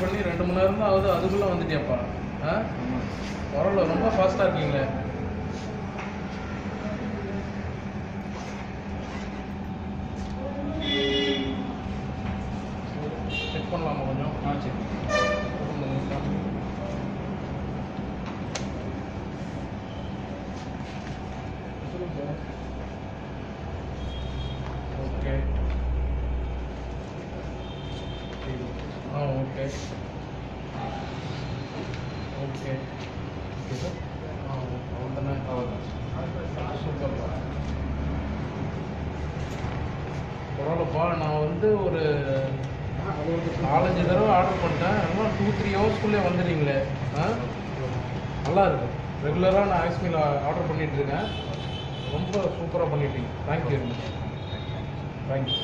பண்ணி ரெண்டு மணி நேரம் தான் ஆகுது அதுக்குள்ளே வந்துட்டியாப்பா ஆ பரவாயில்ல ரொம்ப ஃபாஸ்ட்டாக இருக்கீங்களே செக் பண்ணலாமா கொஞ்சம் ஆ சரி ஓகே ஆ ஓகே ஓகே ஓகே சார் ஆ அவ்வளோதானே அவ்வளோதான் சூப்பர்ப்பா பரவாயில்லப்பா நான் வந்து ஒரு நாலஞ்சு தடவை ஆர்டர் பண்ணிட்டேன் எல்லாம் டூ த்ரீ ஹவர்ஸ்க்குள்ளே வந்துடுறீங்களே ஆ நல்லா இருக்கு ரெகுலராக நான் ஐஸ்மீல் ஆர்டர் பண்ணிட்டு இருக்கேன் ரொம்ப சூப்பராக பண்ணிட்டீங்க தேங்க்யூ தேங்க்யூ